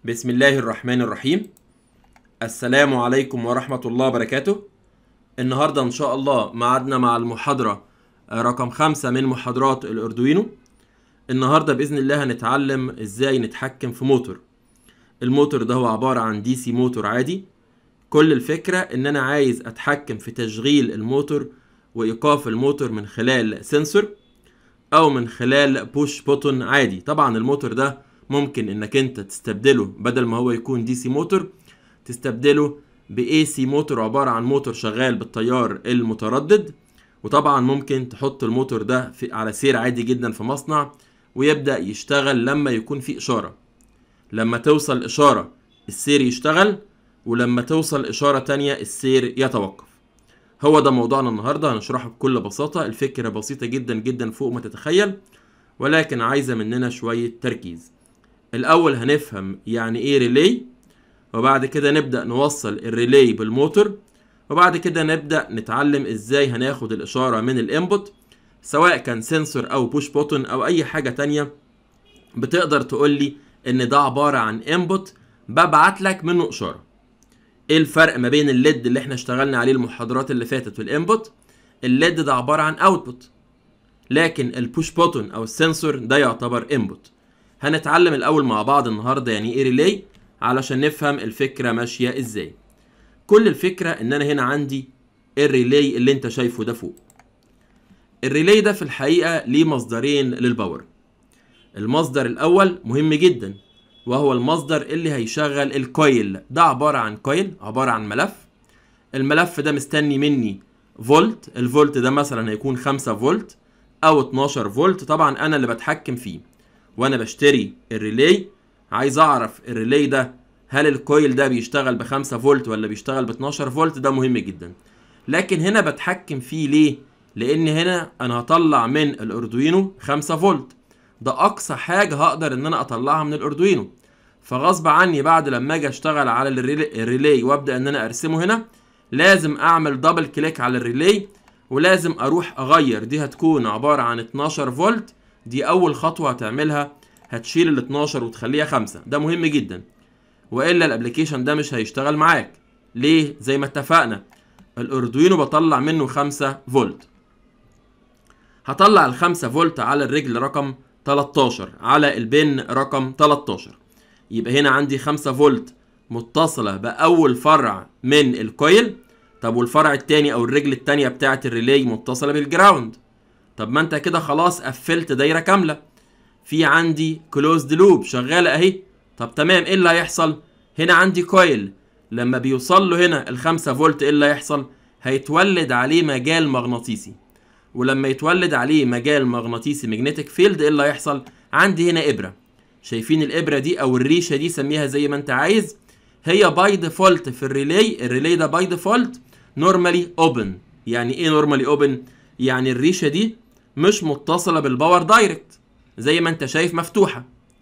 بسم الله الرحمن الرحيم السلام عليكم ورحمة الله وبركاته النهاردة إن شاء الله معادنا مع المحاضرة آه، رقم خمسة من محاضرات الأردوينو النهاردة بإذن الله هنتعلم إزاي نتحكم في موتور الموتور ده هو عبارة عن دي سي موتور عادي كل الفكرة إن أنا عايز أتحكم في تشغيل الموتور وإيقاف الموتور من خلال سنسور أو من خلال بوش بوتون عادي طبعا الموتور ده ممكن إنك أنت تستبدله بدل ما هو يكون دي سي موتور تستبدله باي سي موتور عباره عن موتور شغال بالتيار المتردد وطبعا ممكن تحط الموتور ده في على سير عادي جدا في مصنع ويبدا يشتغل لما يكون في اشاره لما توصل اشاره السير يشتغل ولما توصل اشاره تانية السير يتوقف هو ده موضوعنا النهارده هنشرحه بكل بساطه الفكره بسيطه جدا جدا فوق ما تتخيل ولكن عايزه مننا شويه تركيز الاول هنفهم يعني ايه ريلي وبعد كده نبدأ نوصل الريلي بالموتور وبعد كده نبدأ نتعلم ازاي هناخد الإشارة من الانبوت سواء كان سنسور أو بوش بوتون أو أي حاجة تانية بتقدر تقول لي إن ده عبارة عن انبوت ببعت لك منه إشارة ايه الفرق ما بين الليد اللي احنا اشتغلنا عليه المحاضرات اللي فاتت والانبوت الليد ده عبارة عن اوتبوت لكن البوش بوتون او السنسور ده يعتبر انبوت هنتعلم الاول مع بعض النهارده يعني ايه ريلي علشان نفهم الفكره ماشيه ازاي كل الفكره ان انا هنا عندي الريلي اللي انت شايفه ده فوق الريلي ده في الحقيقه ليه مصدرين للباور المصدر الاول مهم جدا وهو المصدر اللي هيشغل الكويل ده عباره عن كويل عباره عن ملف الملف ده مستني مني فولت الفولت ده مثلا هيكون 5 فولت او 12 فولت طبعا انا اللي بتحكم فيه وانا بشتري الريلي عايز اعرف الريلي ده هل الكويل ده بيشتغل ب 5 فولت ولا بيشتغل ب 12 فولت ده مهم جدا لكن هنا بتحكم فيه ليه لان هنا انا هطلع من الاردوينو 5 فولت ده اقصى حاجه هقدر ان انا اطلعها من الاردوينو فغصب عني بعد لما اجي اشتغل على الريلي, الريلي وابدا ان انا ارسمه هنا لازم اعمل دبل كليك على الريلي ولازم اروح اغير دي هتكون عباره عن 12 فولت دي اول خطوه هتعملها هتشيل ال 12 وتخليها 5 ده مهم جدا والا الابلكيشن ده مش هيشتغل معاك ليه زي ما اتفقنا الاردوينو بطلع منه 5 فولت هطلع ال 5 فولت على الرجل رقم 13 على البن رقم 13 يبقى هنا عندي 5 فولت متصله باول فرع من الكويل طب والفرع التاني او الرجل التانية بتاعه الريلي متصله بالجراوند طب ما انت كده خلاص قفلت دايره كامله في عندي كلوزد لوب شغاله اهي طب تمام ايه اللي هيحصل هنا عندي كويل لما بيوصل له هنا ال 5 فولت ايه اللي هيحصل هيتولد عليه مجال مغناطيسي ولما يتولد عليه مجال مغناطيسي ماجنتيك فيلد ايه اللي هيحصل عندي هنا ابره شايفين الابره دي او الريشه دي سميها زي ما انت عايز هي باي ديفولت في الريلي الريلي ده باي ديفولت نورمالي اوبن يعني ايه نورمالي اوبن يعني الريشه دي مش متصله بالباور دايركت زي ما انت شايف مفتوحه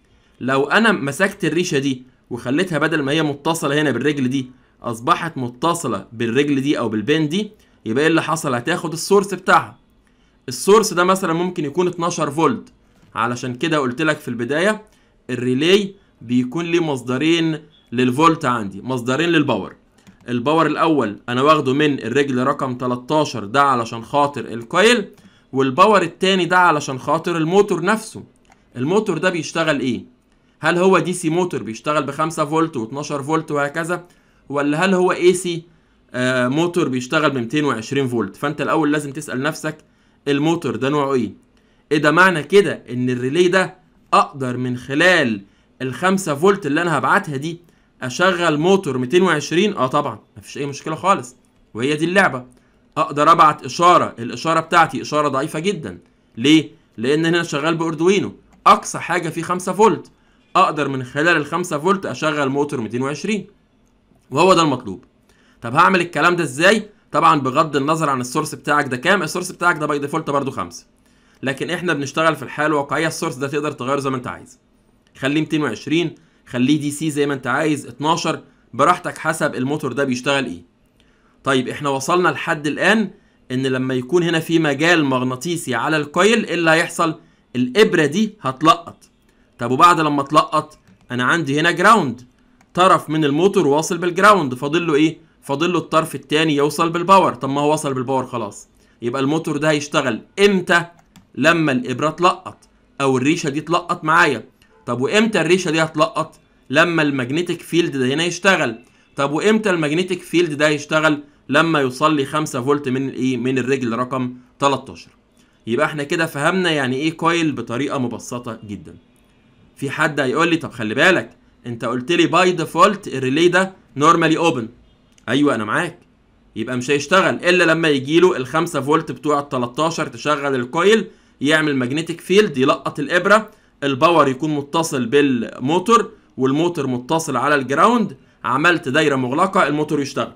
لو انا مسكت الريشه دي وخليتها بدل ما هي متصله هنا بالرجل دي اصبحت متصله بالرجل دي او بالبين دي يبقى ايه اللي حصل هتاخد السورس بتاعها السورس ده مثلا ممكن يكون 12 فولت علشان كده قلت لك في البدايه الريلي بيكون ليه مصدرين للفولت عندي مصدرين للباور الباور الاول انا واخده من الرجل رقم 13 ده علشان خاطر الكويل والباور التاني ده علشان خاطر الموتور نفسه الموتور ده بيشتغل ايه هل هو دي سي موتور بيشتغل ب 5 فولت و12 فولت وهكذا ولا هل هو اي سي آه موتور بيشتغل ب 220 فولت فانت الاول لازم تسال نفسك الموتور ده نوعه ايه ايه ده معنى كده ان الريلي ده اقدر من خلال ال 5 فولت اللي انا هبعتها دي اشغل موتور 220 اه طبعا مفيش اي مشكله خالص وهي دي اللعبه اقدر ابعت اشاره الاشاره بتاعتي اشاره ضعيفه جدا ليه لان هنا شغال باردوينو اقصى حاجه فيه 5 فولت اقدر من خلال ال 5 فولت اشغل موتور 220 وهو ده المطلوب طب هعمل الكلام ده ازاي طبعا بغض النظر عن السورس بتاعك ده كام السورس بتاعك ده باي ديفولت برده 5 لكن احنا بنشتغل في الحاله الواقعيه السورس ده تقدر تغيره زي ما انت عايز خليه 220 خليه دي سي زي ما انت عايز 12 براحتك حسب الموتور ده بيشتغل ايه طيب احنا وصلنا لحد الان ان لما يكون هنا في مجال مغناطيسي على الكويل ايه اللي هيحصل الابره دي هتلقط طب وبعد لما تلقط انا عندي هنا جراوند طرف من الموتور واصل بالجراوند فاضل له ايه فاضل له الطرف الثاني يوصل بالباور طب ما هو وصل بالباور خلاص يبقى الموتور ده هيشتغل امتى لما الابره تلقط او الريشه دي تلقط معايا طب وامتى الريشه دي هتلقط لما المagnetic فيلد ده هنا يشتغل طب وامتى المagnetic فيلد ده يشتغل لما يوصل لي 5 فولت من الايه من الرجل رقم 13 يبقى احنا كده فهمنا يعني ايه كويل بطريقه مبسطه جدا في حد هيقول لي طب خلي بالك انت قلت لي باي ديفولت الريلي ده نورمالي اوبن ايوه انا معاك يبقى مش هيشتغل الا لما يجي له ال 5 فولت بتوع ال 13 تشغل الكويل يعمل ماجنتيك فيلد يلقط الابره الباور يكون متصل بالموتور والموتور متصل على الجراوند عملت دايره مغلقه الموتور يشتغل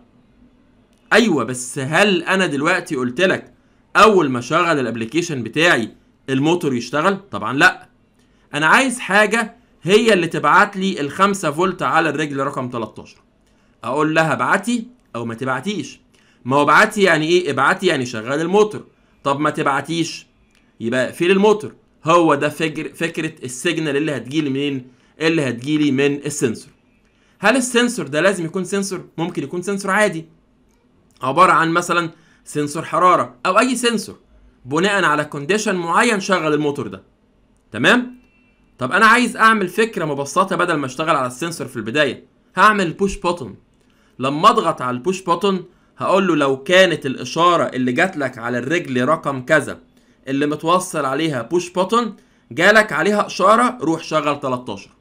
ايوه بس هل انا دلوقتي قلت لك اول ما اشغل الابلكيشن بتاعي الموتور يشتغل طبعا لا انا عايز حاجه هي اللي تبعت لي ال 5 فولت على الرجل رقم 13 اقول لها ابعتي او ما تبعتيش ما هو ابعتي يعني ايه ابعتي يعني شغل الموتور طب ما تبعتيش يبقى اقفلي الموتور هو ده فكر فكره السيجنال اللي هتجيلي منين اللي هتجيلي من السنسور هل السنسور ده لازم يكون سنسور ممكن يكون سنسور عادي عباره عن مثلا سنسور حراره او اي سنسور بناء على كونديشن معين شغل الموتور ده تمام طب انا عايز اعمل فكره مبسطه بدل ما اشتغل على السنسور في البدايه هعمل بوش بوتون لما اضغط على البوش بوتون هقول له لو كانت الاشاره اللي جات لك على الرجل رقم كذا اللي متوصل عليها بوش بوتون جالك عليها اشاره روح شغل 13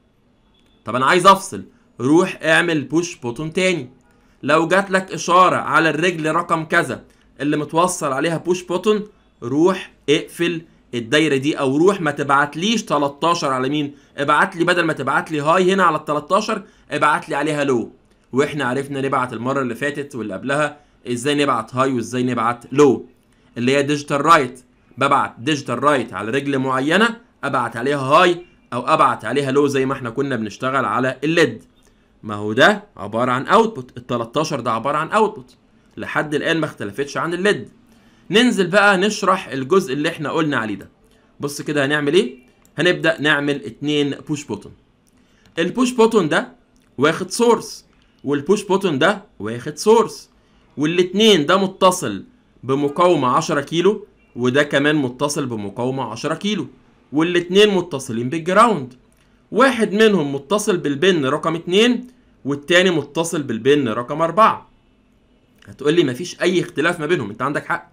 طب انا عايز افصل روح اعمل بوش بوتون تاني لو جات لك اشاره على الرجل رقم كذا اللي متوصل عليها بوش بوتون روح اقفل الدايره دي او روح ما تبعتليش 13 على مين ابعت لي بدل ما تبعت لي هاي هنا على ال 13 ابعت لي عليها لو واحنا عرفنا نبعت المره اللي فاتت واللي قبلها ازاي نبعت هاي وازاي نبعت لو اللي هي ديجيتال رايت ببعت ديجيتال رايت على رجل معينه ابعت عليها هاي او ابعت عليها لو زي ما احنا كنا بنشتغل على الليد ما هو ده عباره عن اوتبوت ال 13 ده عباره عن اوتبوت لحد الان ما اختلفتش عن الليد ننزل بقى نشرح الجزء اللي احنا قلنا عليه ده بص كده هنعمل ايه هنبدا نعمل اتنين بوش بوتون البوش بوتون ده واخد سورس والبوش بوتون ده واخد سورس والاتنين ده متصل بمقاومة 10 كيلو وده كمان متصل بمقاومة 10 كيلو والاتنين متصلين بالجراوند واحد منهم متصل بالبن رقم اتنين والتاني متصل بالبن رقم أربعة هتقول لي مفيش أي اختلاف ما بينهم أنت عندك حق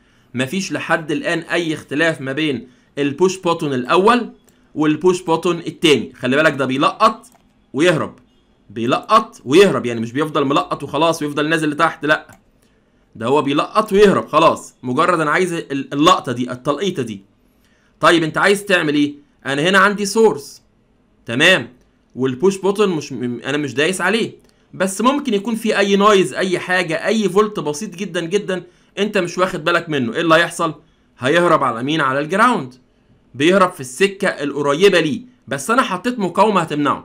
مفيش لحد الآن أي اختلاف ما بين البوش بوتون الأول والبوش بوتون التاني خلي بالك ده بيلقط ويهرب بيلقط ويهرب يعني مش بيفضل ملقط وخلاص ويفضل نازل لتحت لا ده هو بيلقط ويهرب خلاص مجرد انا عايز ال- اللقطه دي التلقيطه دي طيب انت عايز تعمل ايه انا هنا عندي سورس تمام والبوش بوتون مش م- انا مش دايس عليه بس ممكن يكون في اي نويز اي حاجه اي فولت بسيط جدا جدا انت مش واخد بالك منه ايه اللي هيحصل هيهرب على مين على الجراوند بيهرب في السكه القريبه ليه بس انا حطيت مقاومه هتمنعه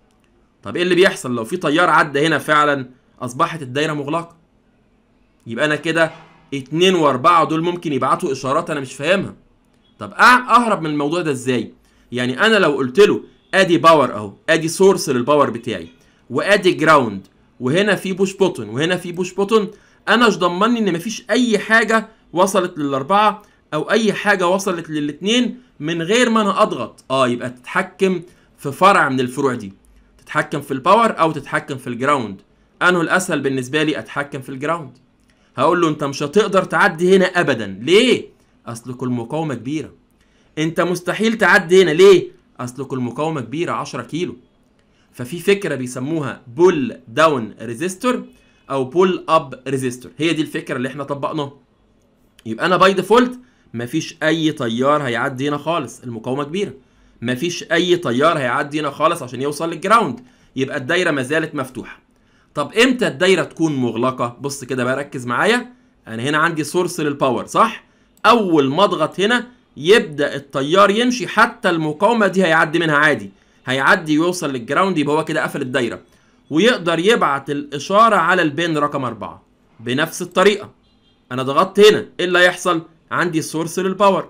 طب ايه اللي بيحصل لو في تيار عدى هنا فعلا اصبحت الدايره مغلقه يبقى انا كده اتنين واربعة دول ممكن يبعتوا اشارات انا مش فاهمها طب أع- اهرب من الموضوع ده ازاي يعني انا لو قلت له ادي باور اهو ادي سورس للباور بتاعي وادي جراوند وهنا في بوش بوتون وهنا في بوش بوتون انا مش ضمني ان مفيش اي حاجه وصلت للاربعه او اي حاجه وصلت للاتنين من غير ما انا اضغط اه يبقى تتحكم في فرع من الفروع دي تتحكم في الباور او تتحكم في الجراوند انه الاسهل بالنسبه لي اتحكم في الجراوند هقول له انت مش هتقدر تعدي هنا ابدا ليه اصل كل مقاومه كبيره انت مستحيل تعدي هنا ليه اصل كل مقاومه كبيره 10 كيلو ففي فكره بيسموها بول داون ريزيستور او بول اب ريزيستور هي دي الفكره اللي احنا طبقناها يبقى انا باي ديفولت مفيش اي تيار هيعدي هنا خالص المقاومه كبيره مفيش اي تيار هيعدي هنا خالص عشان يوصل للجراوند يبقى الدايره ما زالت مفتوحه طب امتى الدايره تكون مغلقه بص كده بقى ركز معايا انا هنا عندي سورس للباور صح اول ما اضغط هنا يبدا التيار يمشي حتى المقاومه دي هيعدي منها عادي هيعدي ويوصل للجراوند يبقى هو كده قفل الدايره ويقدر يبعت الاشاره على البين رقم أربعة بنفس الطريقه انا ضغطت هنا ايه اللي هيحصل عندي سورس للباور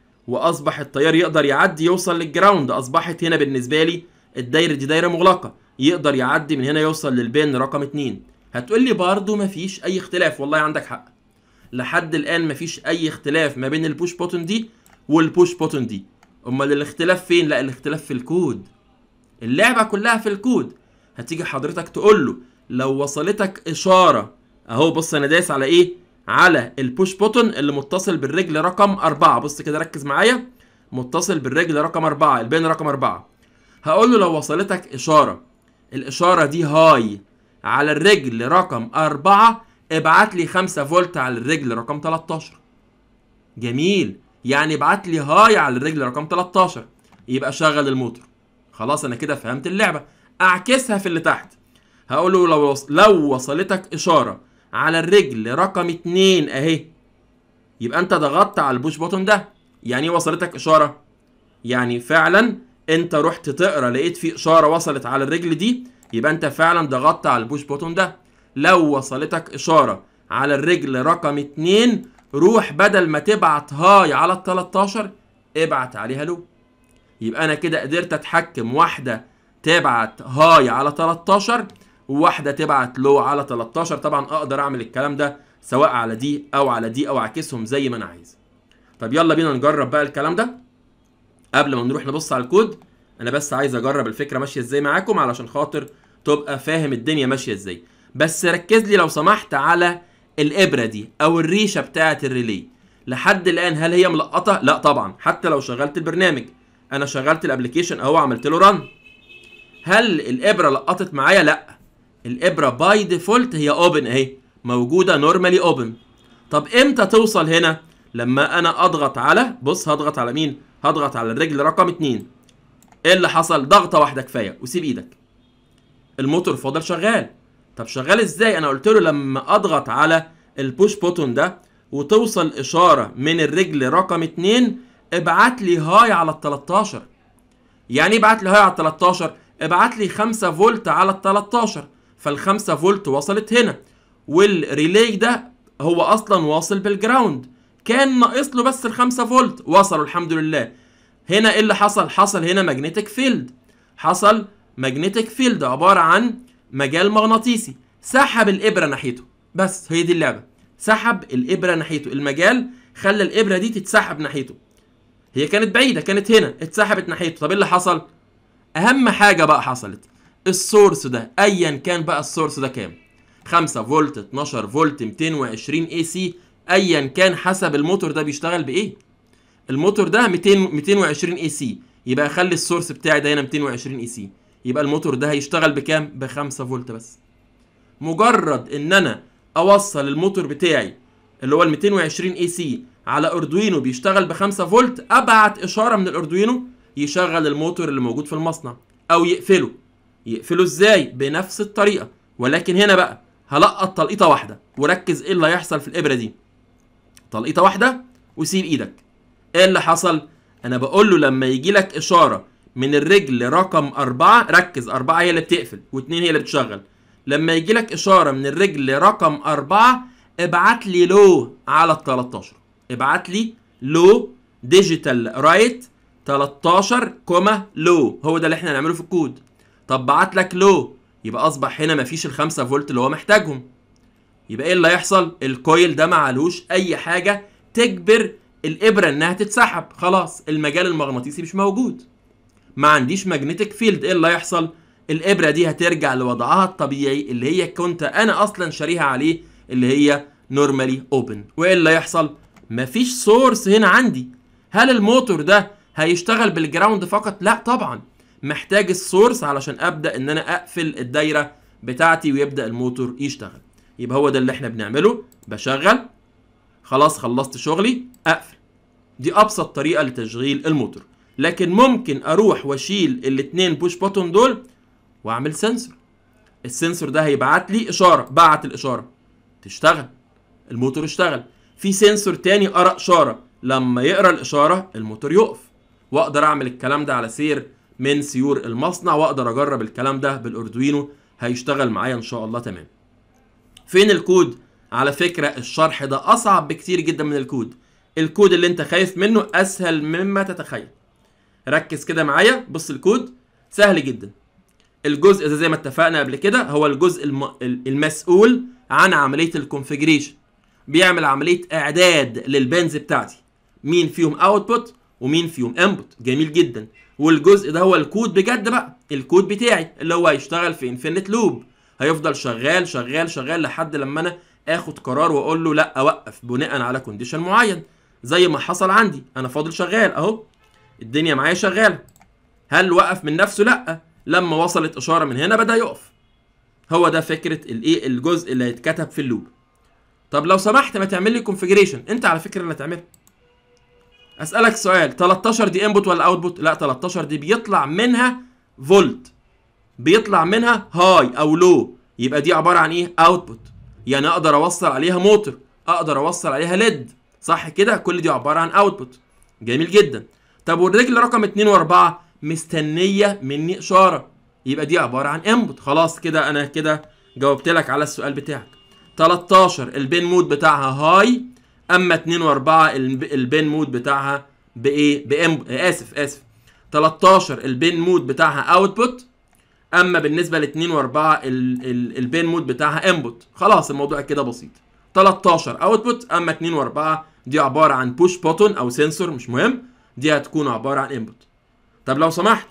واصبح التيار يقدر يعدي يوصل للجراوند اصبحت هنا بالنسبه لي الدايره دي دايره مغلقه يقدر يعدي من هنا يوصل للبين رقم 2 هتقول لي برضه مفيش اي اختلاف والله عندك حق لحد الان مفيش اي اختلاف ما بين البوش بوتون دي والبوش بوتون دي امال الاختلاف فين لا الاختلاف في الكود اللعبه كلها في الكود هتيجي حضرتك تقول له لو وصلتك اشاره اهو بص انا دايس على ايه على البوش بوتون اللي متصل بالرجل رقم أربعة بص كده ركز معايا متصل بالرجل رقم أربعة البين رقم أربعة هقول له لو وصلتك إشارة الإشارة دي هاي على الرجل رقم أربعة ابعت لي 5 فولت على الرجل رقم 13 جميل يعني ابعت لي هاي على الرجل رقم 13 يبقى شغل الموتور خلاص انا كده فهمت اللعبه اعكسها في اللي تحت هقول له لو وص... لو وصلتك اشاره على الرجل رقم 2 اهي يبقى انت ضغطت على البوش بوتون ده يعني ايه وصلتك اشاره يعني فعلا انت رحت تقرا لقيت في اشاره وصلت على الرجل دي يبقى انت فعلا ضغطت على البوش بوتون ده لو وصلتك اشاره على الرجل رقم 2 روح بدل ما تبعت هاي على ال 13 ابعت عليها لو يبقى انا كده قدرت اتحكم واحده تبعت هاي على 13 وواحده تبعت لو على 13 طبعا اقدر اعمل الكلام ده سواء على دي او على دي او اعكسهم زي ما انا عايز طب يلا بينا نجرب بقى الكلام ده قبل ما نروح نبص على الكود انا بس عايز اجرب الفكره ماشيه ازاي معاكم علشان خاطر تبقى فاهم الدنيا ماشيه ازاي بس ركز لي لو سمحت على الابره دي او الريشه بتاعه الريلي لحد الان هل هي ملقطه لا طبعا حتى لو شغلت البرنامج انا شغلت الابلكيشن اهو عملت له رن هل الابره لقطت معايا لا الابره باي ديفولت هي اوبن اهي موجوده نورمالي اوبن طب امتى توصل هنا لما انا اضغط على بص هضغط على مين هضغط على الرجل رقم 2 ايه اللي حصل ضغطه واحده كفايه وسيب ايدك الموتور فضل شغال طب شغال ازاي انا قلت له لما اضغط على البوش بوتون ده وتوصل اشاره من الرجل رقم 2 ابعت لي هاي على ال 13 يعني ايه ابعت لي هاي على ال 13 ابعت لي 5 فولت على ال 13 فال 5 فولت وصلت هنا والريلي ده هو اصلا واصل بالجراوند كان ناقص له بس ال 5 فولت وصلوا الحمد لله هنا ايه اللي حصل حصل هنا ماجنتيك فيلد حصل ماجنتيك فيلد عباره عن مجال مغناطيسي سحب الابره ناحيته بس هي دي اللعبه سحب الابره ناحيته المجال خلى الابره دي تتسحب ناحيته هي كانت بعيده كانت هنا اتسحبت ناحيته طب ايه اللي حصل اهم حاجه بقى حصلت السورس ده ايا كان بقى السورس ده كام 5 فولت 12 فولت 220 اي سي ايا كان حسب الموتور ده بيشتغل بايه الموتور ده 200 220 اي سي يبقى اخلي السورس بتاعي ده هنا 220 اي سي يبقى الموتور ده هيشتغل بكام ب 5 فولت بس مجرد ان انا اوصل الموتور بتاعي اللي هو ال 220 اي سي على اردوينو بيشتغل ب 5 فولت ابعت اشاره من الاردوينو يشغل الموتور اللي موجود في المصنع او يقفله يقفله ازاي بنفس الطريقه ولكن هنا بقى هلقط تلقيطه واحده وركز ايه اللي هيحصل في الابره دي تلقيطه واحده وسيب ايدك ايه اللي حصل انا بقول له لما يجي لك اشاره من الرجل رقم أربعة ركز أربعة هي اللي بتقفل واتنين هي اللي بتشغل لما يجي لك إشارة من الرجل رقم أربعة ابعت لي لو على ال 13 ابعت لي لو ديجيتال رايت 13 كوما لو هو ده اللي احنا هنعمله في الكود طب بعت لك لو يبقى اصبح هنا مفيش ال 5 فولت اللي هو محتاجهم يبقى ايه اللي هيحصل الكويل ده معلوش اي حاجه تجبر الابره انها تتسحب خلاص المجال المغناطيسي مش موجود ما عنديش ماجنتيك فيلد ايه اللي هيحصل الابره دي هترجع لوضعها الطبيعي اللي هي كنت انا اصلا شاريها عليه اللي هي نورمالي اوبن وايه اللي هيحصل مفيش سورس هنا عندي هل الموتور ده هيشتغل بالجراوند فقط لا طبعا محتاج السورس علشان ابدا ان انا اقفل الدايره بتاعتي ويبدا الموتور يشتغل يبقى هو ده اللي احنا بنعمله بشغل خلاص خلصت شغلي اقفل دي ابسط طريقه لتشغيل الموتور لكن ممكن اروح واشيل الاتنين بوش بوتون دول واعمل سنسور السنسور ده هيبعت لي اشاره بعت الاشاره تشتغل الموتور اشتغل في سنسور تاني قرا اشاره لما يقرا الاشاره الموتور يقف واقدر اعمل الكلام ده على سير من سيور المصنع واقدر اجرب الكلام ده بالاردوينو هيشتغل معايا ان شاء الله تمام فين الكود على فكره الشرح ده اصعب بكتير جدا من الكود الكود اللي انت خايف منه اسهل مما تتخيل ركز كده معايا بص الكود سهل جدا الجزء ده زي ما اتفقنا قبل كده هو الجزء الم... المسؤول عن عمليه الكونفيجريشن بيعمل عمليه اعداد للبنز بتاعتي مين فيهم اوتبوت ومين فيهم انبوت جميل جدا والجزء ده هو الكود بجد بقى الكود بتاعي اللي هو هيشتغل في انفينيت لوب هيفضل شغال شغال شغال لحد لما انا اخد قرار واقول له لا اوقف بناء على كونديشن معين زي ما حصل عندي انا فاضل شغال اهو الدنيا معايا شغاله هل وقف من نفسه لا لما وصلت اشاره من هنا بدا يقف هو ده فكره الايه الجزء اللي هيتكتب في اللوب طب لو سمحت ما تعمل لي كونفيجريشن انت على فكره اللي هتعملها اسالك سؤال 13 دي انبوت ولا اوتبوت لا 13 دي بيطلع منها فولت بيطلع منها هاي او لو يبقى دي عباره عن ايه اوتبوت يعني اقدر اوصل عليها موتور اقدر اوصل عليها ليد صح كده كل دي عباره عن اوتبوت جميل جدا طب والرجل رقم 2 و4 مستنيه مني اشاره يبقى دي عباره عن انبوت خلاص كده انا كده جاوبت لك على السؤال بتاعك 13 البين مود بتاعها هاي اما 2 و4 البين مود بتاعها بايه بام اسف اسف 13 البين مود بتاعها اوتبوت اما بالنسبه ل 2 و4 البين مود بتاعها انبوت خلاص الموضوع كده بسيط 13 اوتبوت اما 2 و4 دي عباره عن بوش بوتون او سنسور مش مهم دي هتكون عباره عن انبوت طب لو سمحت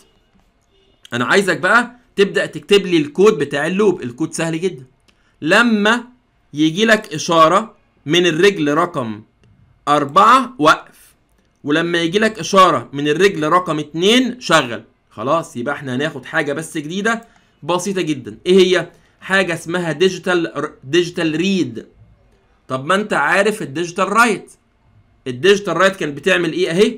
انا عايزك بقى تبدا تكتب لي الكود بتاع اللوب الكود سهل جدا لما يجي لك اشاره من الرجل رقم أربعة وقف ولما يجي لك إشارة من الرجل رقم اتنين شغل خلاص يبقى احنا هناخد حاجة بس جديدة بسيطة جدا ايه هي حاجة اسمها ديجيتال ديجيتال ريد طب ما انت عارف الديجيتال رايت الديجيتال رايت كانت بتعمل ايه اهي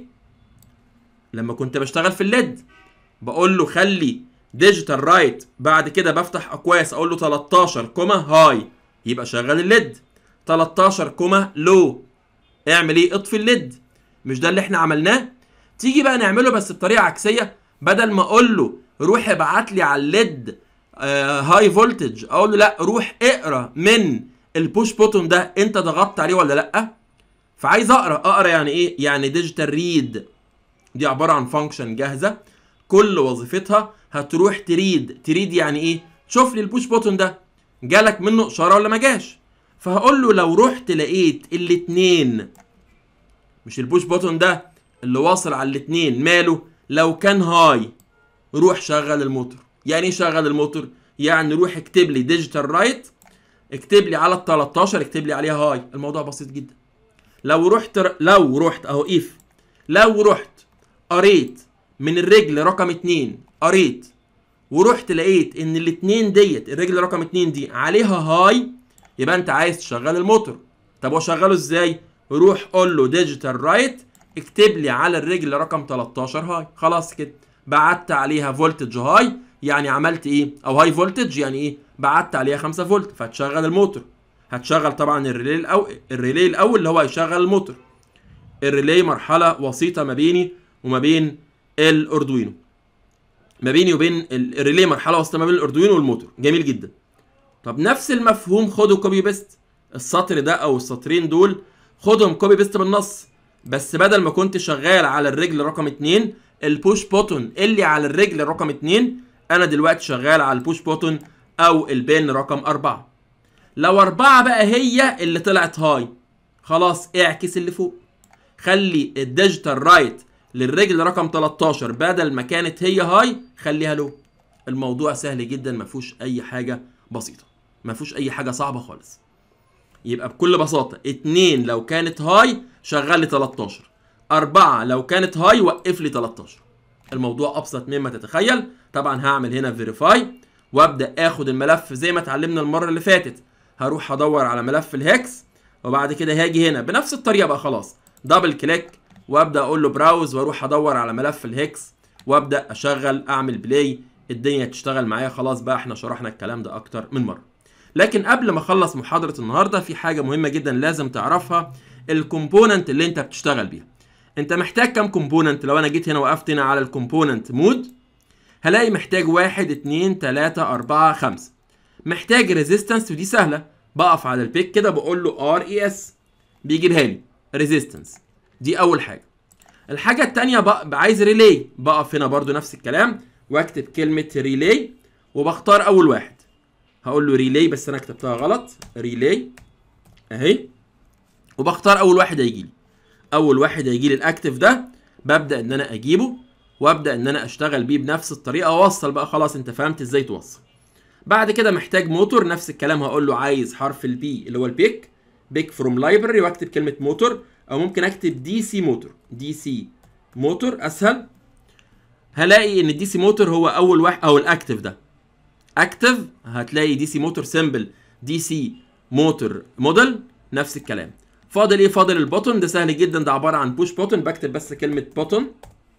لما كنت بشتغل في الليد بقول له خلي ديجيتال رايت بعد كده بفتح اقواس اقول له 13 كوما هاي يبقى شغل الليد 13 كوما لو اعمل ايه اطفي الليد مش ده اللي احنا عملناه تيجي بقى نعمله بس بطريقه عكسيه بدل ما اقول له روح ابعت لي على الليد آه هاي فولتج اقول له لا روح اقرا من البوش بوتون ده انت ضغطت عليه ولا لا فعايز اقرا اقرا يعني ايه يعني ديجيتال ريد دي عباره عن فانكشن جاهزه كل وظيفتها هتروح تريد تريد يعني ايه شوف لي البوش بوتون ده جالك منه اشاره ولا ما جاش فهقول له لو رحت لقيت الاتنين مش البوش بوتون ده اللي واصل على الاتنين ماله لو كان هاي روح شغل الموتور يعني ايه شغل الموتور يعني روح اكتب لي ديجيتال رايت اكتب لي على ال 13 اكتب لي عليها هاي الموضوع بسيط جدا لو رحت لو رحت اهو اف لو رحت قريت من الرجل رقم اتنين قريت ورحت لقيت ان الاتنين ديت الرجل رقم اتنين دي عليها هاي يبقى انت عايز تشغل الموتور طب واشغله ازاي روح قول له ديجيتال رايت اكتب لي على الرجل رقم 13 هاي خلاص كده بعت عليها فولتج هاي يعني عملت ايه او هاي فولتج يعني ايه بعت عليها 5 فولت فهتشغل الموتور هتشغل طبعا الريلي الاول الريلي الاول اللي هو هيشغل الموتور الريلي مرحله وسيطه ما بيني وما بين الاردوينو ما بيني وبين الريلي مرحله وسيطه ما بين الاردوينو والموتور جميل جدا طب نفس المفهوم خدوا كوبي بيست السطر ده او السطرين دول خدهم كوبي بيست بالنص بس بدل ما كنت شغال على الرجل رقم اتنين البوش بوتون اللي على الرجل رقم اتنين انا دلوقتي شغال على البوش بوتون او البين رقم اربعة لو اربعة بقى هي اللي طلعت هاي خلاص اعكس اللي فوق خلي الديجيتال رايت للرجل رقم 13 بدل ما كانت هي هاي خليها لو الموضوع سهل جدا ما فيهوش اي حاجه بسيطه ما فيهوش اي حاجه صعبه خالص يبقى بكل بساطه اتنين لو كانت هاي شغل لي 13 أربعة لو كانت هاي وقف لي 13 الموضوع أبسط مما تتخيل طبعا هعمل هنا فيريفاي وابدا اخد الملف زي ما اتعلمنا المره اللي فاتت هروح ادور على ملف الهكس وبعد كده هاجي هنا بنفس الطريقه بقى خلاص دبل كليك وابدا اقول له براوز واروح ادور على ملف الهكس وابدا اشغل اعمل بلاي الدنيا تشتغل معايا خلاص بقى احنا شرحنا الكلام ده اكتر من مره لكن قبل ما اخلص محاضره النهارده في حاجه مهمه جدا لازم تعرفها الكومبوننت اللي انت بتشتغل بيها انت محتاج كام كومبوننت لو انا جيت هنا وقفت هنا على الكومبوننت مود هلاقي محتاج واحد اتنين تلاتة أربعة خمسة محتاج ريزيستنس ودي سهلة بقف على البيك كده بقول له ار اي اس بيجيبها لي ريزيستنس دي أول حاجة الحاجة التانية بقى عايز ريلي بقف هنا برضو نفس الكلام واكتب كلمة ريلي وبختار اول واحد هقول له ريلاي بس انا كتبتها غلط ريلاي اهي وبختار اول واحد هيجي لي اول واحد هيجي لي الاكتف ده ببدا ان انا اجيبه وابدا ان انا اشتغل بيه بنفس الطريقه واوصل بقى خلاص انت فهمت ازاي توصل بعد كده محتاج موتور نفس الكلام هقول له عايز حرف البي اللي هو البيك بيك فروم لايبرري واكتب كلمه موتور او ممكن اكتب دي سي موتور دي سي موتور اسهل هلاقي ان الدي سي موتور هو اول واحد او الاكتف ده اكتف هتلاقي دي سي موتور سيمبل دي سي موتور موديل نفس الكلام فاضل ايه فاضل البوتون ده سهل جدا ده عباره عن بوش بوتون بكتب بس كلمه بوتون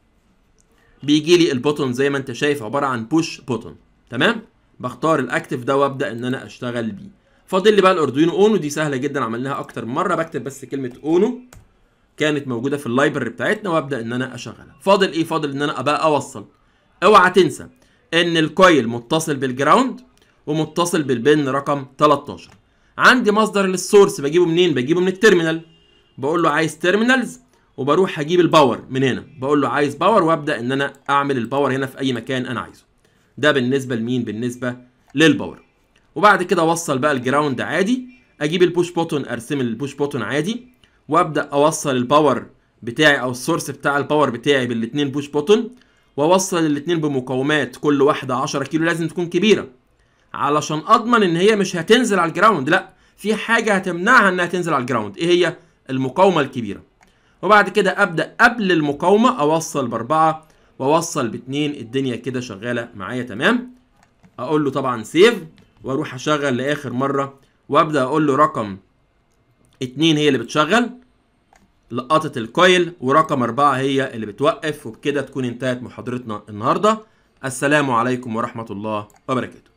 بيجي لي البوتون زي ما انت شايف عباره عن بوش بوتون تمام بختار الاكتف ده وابدا ان انا اشتغل بيه فاضل لي بقى الاردوينو اونو دي سهله جدا عملناها اكتر من مره بكتب بس كلمه اونو كانت موجوده في اللايبرري بتاعتنا وابدا ان انا اشغلها فاضل ايه فاضل ان انا ابقى اوصل اوعى تنسى ان الكويل متصل بالجراوند ومتصل بالبن رقم 13 عندي مصدر للسورس بجيبه منين بجيبه من التيرمينال بقول له عايز تيرمينالز وبروح اجيب الباور من هنا بقول له عايز باور وابدا ان انا اعمل الباور هنا في اي مكان انا عايزه ده بالنسبه لمين بالنسبه للباور وبعد كده اوصل بقى الجراوند عادي اجيب البوش بوتون ارسم البوش بوتون عادي وابدا اوصل الباور بتاعي او السورس بتاع الباور بتاعي بالاثنين بوش بوتون واوصل الاثنين بمقاومات كل واحده 10 كيلو لازم تكون كبيره علشان اضمن ان هي مش هتنزل على الجراوند لا في حاجه هتمنعها انها تنزل على الجراوند ايه هي المقاومه الكبيره وبعد كده ابدا قبل المقاومه اوصل باربعه واوصل باتنين الدنيا كده شغاله معايا تمام اقول له طبعا سيف واروح اشغل لاخر مره وابدا اقول له رقم اتنين هي اللي بتشغل لقطة الكويل ورقم أربعة هي اللي بتوقف وبكده تكون انتهت محاضرتنا النهاردة السلام عليكم ورحمة الله وبركاته